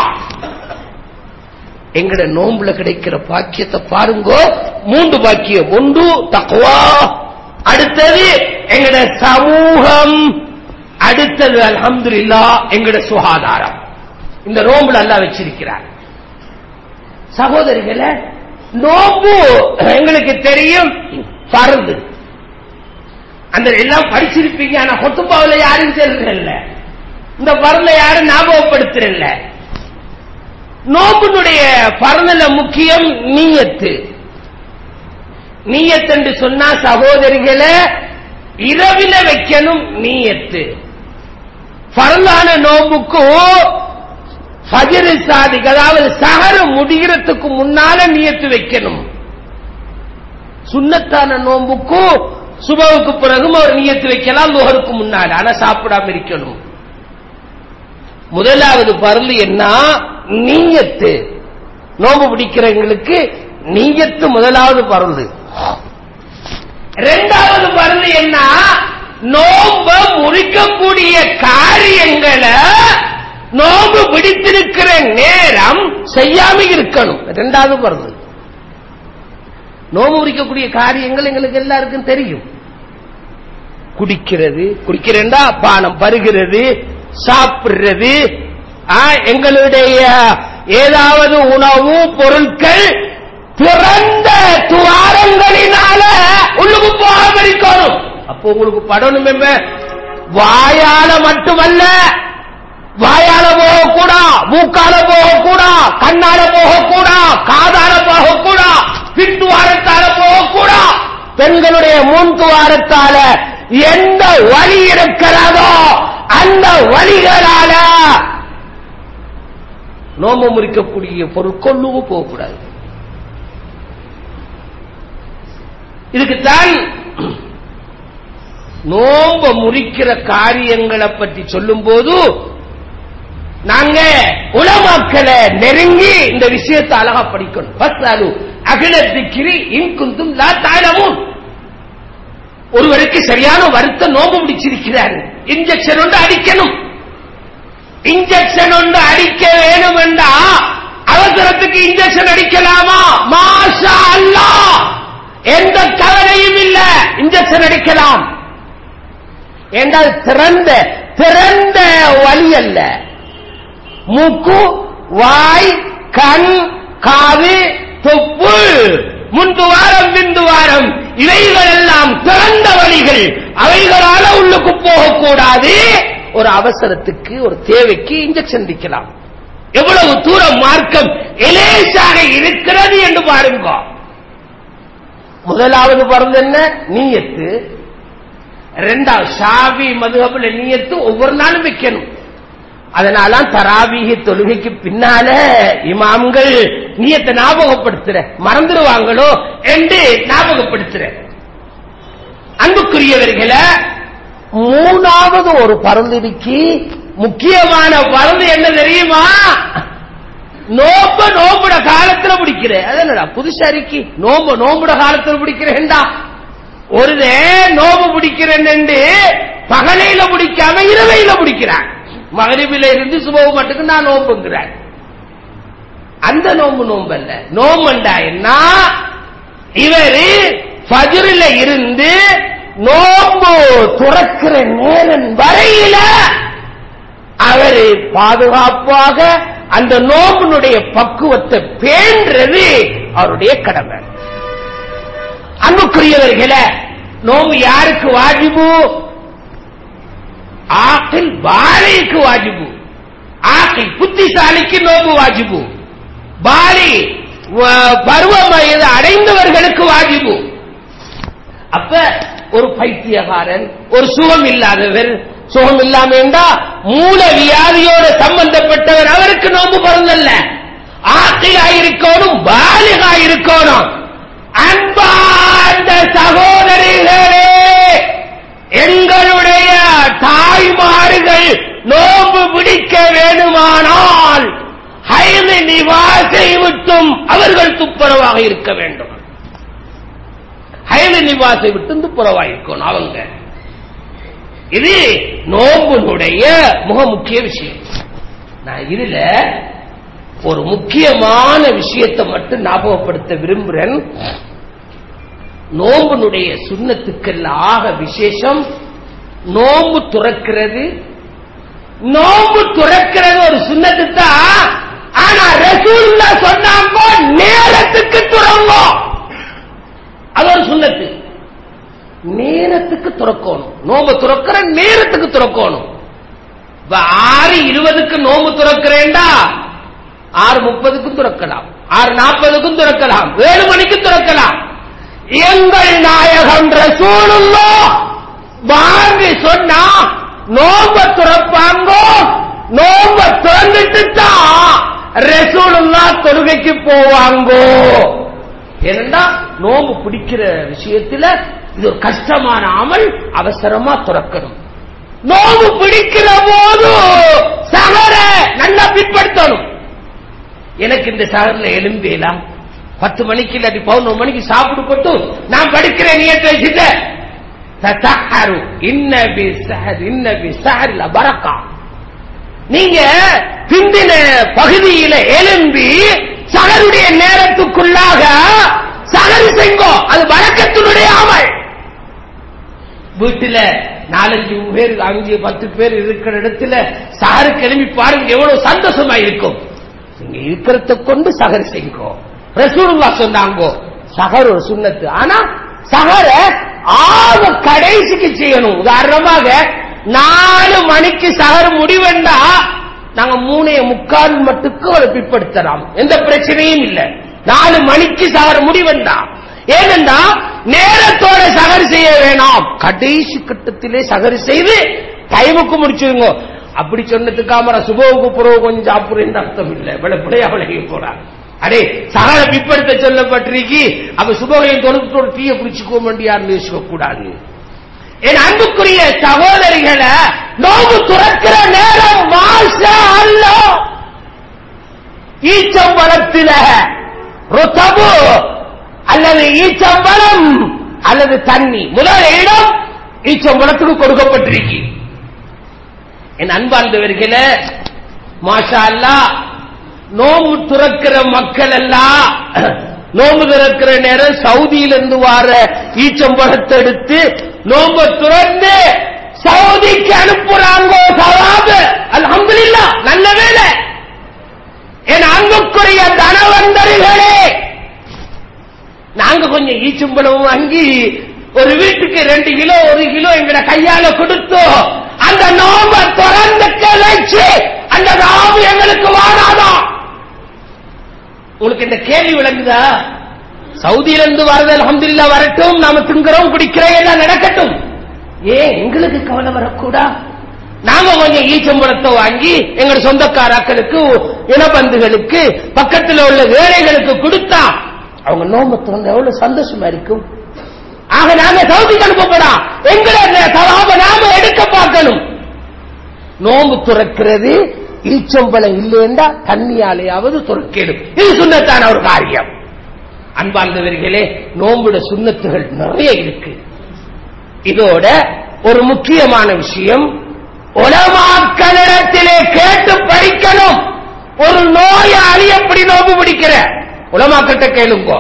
எங்கட நோம்புல கிடைக்கிற பாக்கியத்தை பாருங்கோ மூன்று பாக்கியம் ஒன்று தக்குவா அடுத்தது எங்கட சமூகம் அடுத்தது அல்ஹம்துலில்லா எங்கட சுகாதாரம் இந்த நோம்புல எல்லாம் வச்சிருக்கிறார் சகோதரிகளே நோம்பு எங்களுக்கு தெரியும் பறந்து அந்த எல்லாம் படிச்சிருப்பீங்க ஆனா கொத்துப்பாவில் யாரும் செல்றதில்ல இந்த பறந்த யாரும் ஞாபகப்படுத்துறதில்ல நோம்பினுடைய பறந்தல முக்கியம் நீயத்து நீயத் என்று சொன்னா சகோதரிகளே இரவில வைக்கணும் நீயத்து பரந்தான நோம்புக்கு ஃபஜ்ர் சாதிக் அதாவது சஹர் முடிகிறதுக்கு முன்னால நியத்து வைக்கணும் சுன்னத்தான நோம்புக்கு சுபவுக்கு பிறகும் ஒரு நியத்து வைக்கலாம் லுஹருக்கு முன்னால ஆனா சாப்பிடாம இருக்கணும் முதலாவது பருள் என்ன நீயத்து நோம்பு பிடிக்கிறவங்களுக்கு நீயத்து முதலாவது பருள் இரண்டாவது பருள் என்ன நோம்ப முறிக்கக்கூடிய காரியங்களை நோம்பு பிடித்திருக்கிற நேரம் செய்யாம இருக்கணும் இரண்டாவது பருள் நோம்பு முறிக்கக்கூடிய காரியங்கள் எங்களுக்கு எல்லாருக்கும் தெரியும் குடிக்கிறது குடிக்கிறேன்டா பானம் பருகிறது சாப்பிடுறது ஆ, எங்களுடைய ஏதாவது உணவு பொருட்கள் திறந்த துவாரங்களினால உள்ளுக்கு போகாம இருக்கணும் அப்போ உங்களுக்கு படணும் என்ன வாயால மட்டுமல்ல வாயால போகக்கூடா மூக்கால போகக்கூடா கண்ணால போகக்கூடா காதால போகக்கூடா பின் துவாரத்தால போகக்கூடா பெண்களுடைய முன் துவாரத்தால எந்த வழி இருக்கிறதோ அந்த வழிகளால நோம்பு முறிக்கக்கூடிய பொருட்கொள்ளும் போகக்கூடாது இதுக்குத்தான் நோம்ப முறிக்கிற காரியங்களை பற்றி சொல்லும்போது நாங்க உலமாக்களை நெருங்கி இந்த விஷயத்தை அழகா படிக்கணும் பஸ்தாலு அகிலத்திக்கிரி இன்குந்தும் லா தாழவும் ஒருவருக்கு சரியான வருத்த நோம்பு பிடிச்சிருக்கிறார் இன்ஜெக்ஷன் ஒன்று அடிக்கணும் இன்ஜெக்ஷன் ஒன்று அடிக்க வேணும் என்றா அவசரத்துக்கு இன்ஜெக்ஷன் அடிக்கலாமா மாஷா அல்லாஹ் எந்த கவலையும் இல்ல இன்ஜெக்ஷன் அடிக்கலாம் என்றால் திறந்த திறந்த வழி அல்ல மூக்கு வாய் கண் காது தொப்பு முன்துவாரம் பிந்துவாரம் இவைகள் எல்லாம் திறந்த வழிகள் அவைகளால உள்ளுக்கு போகக்கூடாது ஒரு அவசரத்துக்கு ஒரு தேவைக்கு இன்ஜெக்ஷன் அடிக்கலாம் எவ்வளவு தூரம் மார்க்கம் எலேசாக இருக்கிறது என்று பாருங்க முதலாவது பிறந்த என்ன நீயத்து ரெண்டாவது ஷாபி மதுகபுல நீயத்து ஒவ்வொரு நாளும் வைக்கணும் அதனால தராவீக தொழுகைக்கு பின்னால இமாம்கள் நீயத்தை ஞாபகப்படுத்துற மறந்துடுவாங்களோ என்று ஞாபகப்படுத்துற அன்புக்குரியவர்களை மூணாவது ஒரு பருந்திக்கு முக்கியமான பருந்து என்ன தெரியுமா நோம்ப நோம்புட காலத்துல பிடிக்கிற அது என்னடா புதுசாரிக்கு நோம்ப நோம்புட காலத்துல பிடிக்கிறேன்டா ஒரு நோம்பு பிடிக்கிறேன் பகலையில பிடிக்காம இரவையில பிடிக்கிறான் மகரிபில இருந்து சுபவு மட்டுக்கு நான் நோம்புங்கிறேன் அந்த நோம்பு நோம்பு அல்ல நோம்புண்டா என்ன இவரு ஃபஜ்ரில இருந்து நோம்பு துறக்கிற நேரம் வரையில அவரு பாதுகாப்பாக அந்த நோம்பினுடைய பக்குவத்தை பேன்றது அவருடைய கடமை அன்புக்குரியவர்களே நோம்பு யாருக்கு வாஜிபு ஆக்கில் பாலிக்கு வாஜிபு ஆக்கில் புத்திசாலிக்கு நோம்பு வாஜிபு பாலி வ- பருவ வயது அடைந்தவர்களுக்கு வாஜிபு அப்ப ஒரு பைத்தியகாரன் ஒரு சுகம் இல்லாதவர் சுகம் இல்லாம இருந்தா மூல வியாதியோட சம்பந்தப்பட்டவர் அவருக்கு நோம்பு பிறந்தல்ல ஆக்கிலா இருக்கணும் பாலிகா இருக்கணும் அன்பார்ந்த சகோதரிகளே எங்களுடைய தாய்மார்கள் நோம்பு பிடிக்க வேண்டுமானால் ஹைது நிவாசை விட்டும் அவர்கள் துப்புரவாக இருக்க வேண்டும் ஹைது நிவாசை விட்டு துப்புரவாக இருக்கணும் அவங்க இது நோம்புனுடைய முக முக்கிய விஷயம் நான் இதுல ஒரு முக்கியமான விஷயத்தை மட்டும் ஞாபகப்படுத்த விரும்புறேன் நோம்புனுடைய சுண்ணத்துக்கெல்லாம் ஆக விசேஷம் நோம்பு துறக்கிறது நோம்பு துறக்கிறது ஒரு சுண்ணத்து தான் ஆனா ரசூல்ல சொன்னாங்க நேரத்துக்கு துறங்கோ அது ஒரு சுண்ணத்து நேரத்துக்கு துறக்கணும் நோம்பு துறக்கிற நேரத்துக்கு துறக்கணும் இப்ப ஆறு இருபதுக்கு நோம்பு துறக்கிறேன்டா ஆறு முப்பதுக்கும் துறக்கலாம் ஆறு நாற்பதுக்கும் துறக்கலாம் ஏழு மணிக்கு துறக்கலாம் எங்கள் நாயகம் ரசூலுல்லா வாங்கி சொன்னா நோம்ப துறப்பாங்கோ நோம்ப துறந்துட்டு தான் ரசூலுல்லா தொழுகைக்கு போவாங்கோ ஏனென்றா நோம்பு பிடிக்கிற விஷயத்துல இது ஒரு கஷ்டமான அமல் அவசரமா துறக்கணும் நோம்பு பிடிக்கிற போது சகர நல்லா பின்படுத்தணும் எனக்கு இந்த சகரில் எலும்பேலாம் பத்து மணிக்கு இல்லாட்டி பதினொரு மணிக்கு சாப்பிடு போட்டு நான் படிக்கிறேன் நியத்தை வச்சுட்ட தத்தஹரு இன்ன பி சஹர் இன்ன பி சஹரில் பரக்கா நீங்க பிந்தின பகுதியில எலும்பி சகருடைய நேரத்துக்குள்ளாக சகரு செங்கோ அது வழக்கத்தினுடைய அமல் வீட்டுல நாலஞ்சு பேர் அஞ்சு பத்து பேர் இருக்கிற இடத்துல சகரு கிளம்பி பாருங்க எவ்வளவு சந்தோஷமா இருக்கும் நீங்க இருக்கிறத கொண்டு சகர் செய்ங்கோ ரசூலுல்லா சொன்னாங்கோ சகர் ஒரு சுண்ணத்து ஆனா சகர ஆக கடைசிக்கு செய்யணும் உதாரணமாக நாலு மணிக்கு சகர் முடிவெண்டா நாங்க மூணே முக்கால் மட்டுக்கு அதை பிற்படுத்தலாம் எந்த பிரச்சனையும் இல்லை நாலு மணிக்கு சகர் முடிவெண்டா ஏனென்றா நேரத்தோட சகர் செய்ய வேணாம் கடைசி கட்டத்திலே சகர் செய்து டைமுக்கு முடிச்சிருங்க அப்படி சொன்னதுக்காம சுபவுக்கு புறவு கொஞ்சம் சாப்பிடுறேன்னு அர்த்தம் இல்லை விளப்பிடைய அவளையும் போறான் அடே சகல பிற்படுத்த சொல்லப்பட்டிருக்கி அப்ப சுபகையும் தொழுத்தோட தீய பிடிச்சுக்கோ வேண்டியான்னு யோசிக்க கூடாது என் அன்புக்குரிய சகோதரிகளை நோவு துறக்கிற நேரம் மாசா அல்ல ஈச்சம்பழத்தில ருத்தபு அல்லது ஈச்சம்பழம் அல்லது தண்ணி முதல் இடம் ஈச்சம்பழத்துக்கு கொடுக்கப்பட்டிருக்கு என் அன்பார்ந்தவர்களே மாஷா அல்லா நோம்பு துறக்கிற மக்கள் எல்லாம் நோம்பு திறக்கிற நேரம் சவுதியிலிருந்து வார ஈச்சம்பழத்தை எடுத்து நோம்பு துறந்து சவுதிக்கு அனுப்புறாங்க சவாபு அல்ஹம்துலில்லா நல்ல வேலை என் அன்புக்குரிய தனவந்தர்களே நாங்க கொஞ்சம் ஈச்சம்பழம் வாங்கி ஒரு வீட்டுக்கு ரெண்டு கிலோ ஒரு கிலோ எங்கட கையால கொடுத்தோம் அந்த நோம்ப திறந்து கழிச்சு அந்த நாவு எங்களுக்கு வாடாதான் உங்களுக்கு இந்த கேள்வி விளங்குதா சவுதியில இருந்து வரது அலமதுல்லா வரட்டும் நாம திங்குறோம் குடிக்கிறோம் எல்லாம் நடக்கட்டும் ஏன் எங்களுக்கு கவலை வரக்கூடா நாம கொஞ்சம் ஈச்சம்பழத்தை வாங்கி எங்க சொந்தக்காராக்களுக்கு இனபந்துகளுக்கு பக்கத்தில் உள்ள வேலைகளுக்கு கொடுத்தா அவங்க நோம்பு திறந்த எவ்வளவு சந்தோஷமா இருக்கும் ஆக நாம சவுதிக்கு அனுப்பப்படா எங்களை சவாப நாம எடுக்க பார்க்கணும் நோம்பு துறக்கிறது ஈச்சம்பழம் இல்லைண்டா தண்ணியாலேயாவது துறக்கிடும் இது சுண்ணத்தான ஒரு காரியம் அன்பார்ந்தவர்களே நோம்புட சுண்ணத்துகள் நிறைய இருக்கு இதோட ஒரு முக்கியமான விஷயம் உலமாக்களிடத்திலே கேட்டு படிக்கணும் ஒரு நோயாளி எப்படி நோம்பு பிடிக்கிற உலமாக்கிட்ட கேளுங்க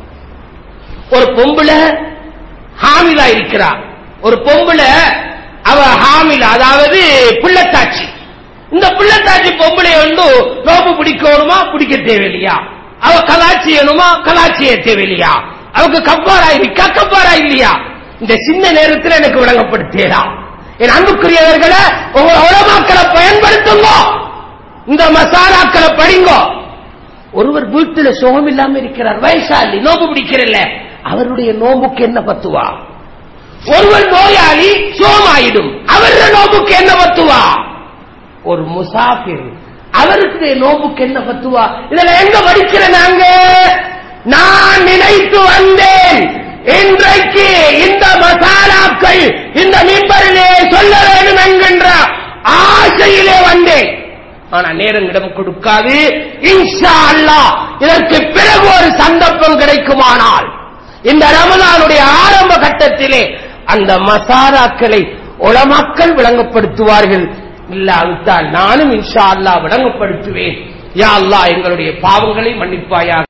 ஒரு பொம்புல ஹாமிலா இருக்கிறா ஒரு பொம்புல அவ ஹாமில அதாவது பிள்ளைத்தாச்சி இந்த பிள்ளைத்தாச்சி பொம்பளை வந்து நோம்பு பிடிக்கணுமா பிடிக்க தேவையில்லையா அவ கலாச்சியணுமா கலாச்சிய தேவையில்லையா அவக்கு கப்பாரா இருக்கா கப்பாரா இல்லையா இந்த சின்ன நேரத்தில் எனக்கு விளங்கப்படுத்தலாம் என் அன்புக்குரியவர்களை உங்க உலமாக்களை பயன்படுத்துங்க இந்த மசாலாக்களை படிங்க ஒருவர் வீட்டுல சுகம் இல்லாம இருக்கிறார் வயசாளி நோம்பு பிடிக்கிறல்ல அவருடைய நோம்புக்கு என்ன பத்துவா ஒருவர் நோயாளி சோமாயிடும் அவருடைய நோம்புக்கு என்ன பத்துவா ஒரு முசாஃபிர் அவருக்கு நோம்புக்கு என்ன பத்துவா இதுல எங்க படிக்கிற நாங்க நான் நினைத்து வந்தேன் இன்றைக்கு இந்த மசாலாக்கள் இந்த மிம்பரிலே சொல்ல வேண்டும் என்கின்ற ஆசையிலே வந்தேன் ஆனா நேரம் இடம் கொடுக்காது இன்ஷா அல்லாஹ் இதற்கு பிறகு ஒரு சந்தர்ப்பம் கிடைக்குமானால் இந்த ரமலானுடைய ஆரம்ப கட்டத்திலே அந்த மசாலாக்களை உலமாக்கள் விளங்கப்படுத்துவார்கள் இல்லாவிட்டால் நானும் இன்ஷா அல்லாஹ் விளங்கப்படுத்துவேன் யா அல்லாஹ் எங்களுடைய பாவங்களை மன்னிப்பாயாக